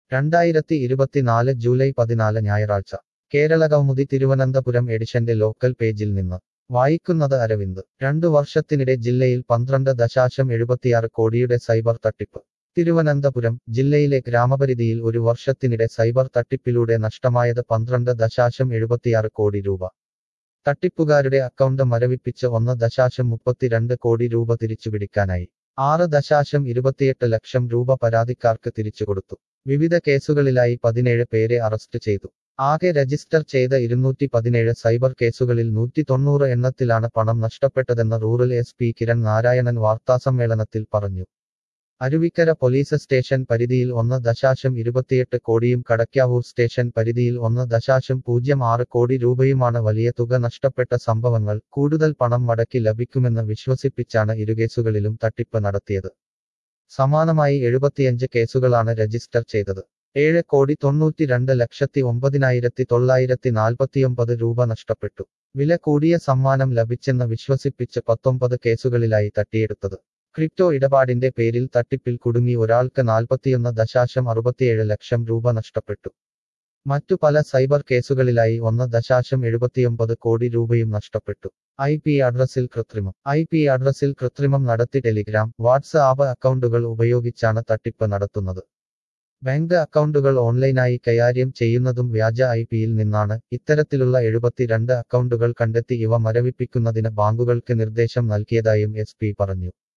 രണ്ടായിരത്തി ഇരുപത്തിനാല് ജൂലൈ പതിനാല് ഞായറാഴ്ച കേരള കൗമുദി തിരുവനന്തപുരം എഡിഷന്റെ ലോക്കൽ പേജിൽ നിന്ന് വായിക്കുന്നത് അരവിന്ദ് രണ്ടു വർഷത്തിനിടെ ജില്ലയിൽ പന്ത്രണ്ട് ദശാശം എഴുപത്തിയാറ് കോടിയുടെ സൈബർ തട്ടിപ്പ് തിരുവനന്തപുരം ജില്ലയിലെ ഗ്രാമപരിധിയിൽ ഒരു വർഷത്തിനിടെ സൈബർ തട്ടിപ്പിലൂടെ നഷ്ടമായത് പന്ത്രണ്ട് ദശാശം എഴുപത്തിയാറ് കോടി രൂപ തട്ടിപ്പുകാരുടെ അക്കൗണ്ട് മരവിപ്പിച്ച് ഒന്ന് ദശാശം മുപ്പത്തിരണ്ട് കോടി രൂപ തിരിച്ചുപിടിക്കാനായി ആറ് ദശാശം ഇരുപത്തിയെട്ട് ലക്ഷം രൂപ പരാതിക്കാർക്ക് തിരിച്ചുകൊടുത്തു വിവിധ കേസുകളിലായി പതിനേഴ് പേരെ അറസ്റ്റ് ചെയ്തു ആകെ രജിസ്റ്റർ ചെയ്ത ഇരുന്നൂറ്റി പതിനേഴ് സൈബർ കേസുകളിൽ നൂറ്റി തൊണ്ണൂറ് എണ്ണത്തിലാണ് പണം നഷ്ടപ്പെട്ടതെന്ന് rural S P Kiran Narayanan വാർത്താസമ്മേളനത്തിൽ പറഞ്ഞു അരുവിക്കര പോലീസ് സ്റ്റേഷൻ പരിധിയിൽ ഒന്ന് ദശാശം ഇരുപത്തിയെട്ട് കോടിയും കടക്കാവൂർ സ്റ്റേഷൻ പരിധിയിൽ ഒന്ന് ദശാശം പൂജ്യം ആറ് കോടി രൂപയുമാണ് വലിയ തുക നഷ്ടപ്പെട്ട സംഭവങ്ങൾ കൂടുതൽ പണം മടക്കി ലഭിക്കുമെന്ന് വിശ്വസിപ്പിച്ചാണ് ഇരുകേസുകളിലും തട്ടിപ്പ് നടത്തിയത് സമാനമായി എഴുപത്തിയഞ്ച് കേസുകളാണ് രജിസ്റ്റർ ചെയ്തത് ഏഴ് കോടി തൊണ്ണൂറ്റി രണ്ട് ലക്ഷത്തി ഒമ്പതിനായിരത്തി തൊള്ളായിരത്തി നാൽപ്പത്തിയൊമ്പത് രൂപ നഷ്ടപ്പെട്ടു വില കൂടിയ സമ്മാനം ലഭിച്ചെന്ന് വിശ്വസിപ്പിച്ച് പത്തൊമ്പത് കേസുകളിലായി തട്ടിയെടുത്തത് ക്രിപ്റ്റോ ഇടപാടിന്റെ പേരിൽ തട്ടിപ്പിൽ കുടുങ്ങി ഒരാൾക്ക് നാൽപ്പത്തിയൊന്ന് ദശാശം അറുപത്തിയേഴ് ലക്ഷം രൂപ നഷ്ടപ്പെട്ടു മറ്റു പല സൈബർ കേസുകളിലായി ഒന്ന് ദശാശം എഴുപത്തിയൊമ്പത് കോടി രൂപയും നഷ്ടപ്പെട്ടു ഐ പി അഡ്രസ്സിൽ കൃത്രിമം ഐ പി അഡ്രസ്സിൽ കൃത്രിമം നടത്തി ടെലിഗ്രാം വാട്സ്ആപ്പ് അക്കൗണ്ടുകൾ ഉപയോഗിച്ചാണ് തട്ടിപ്പ് നടത്തുന്നത് ബാങ്ക് അക്കൗണ്ടുകൾ ഓൺലൈനായി കൈകാര്യം ചെയ്യുന്നതും വ്യാജ ഐ പിയിൽ നിന്നാണ് ഇത്തരത്തിലുള്ള എഴുപത്തിരണ്ട് അക്കൗണ്ടുകൾ കണ്ടെത്തി ഇവ മരവിപ്പിക്കുന്നതിന് ബാങ്കുകൾക്ക് നിർദ്ദേശം നൽകിയതായും എസ് പി പറഞ്ഞു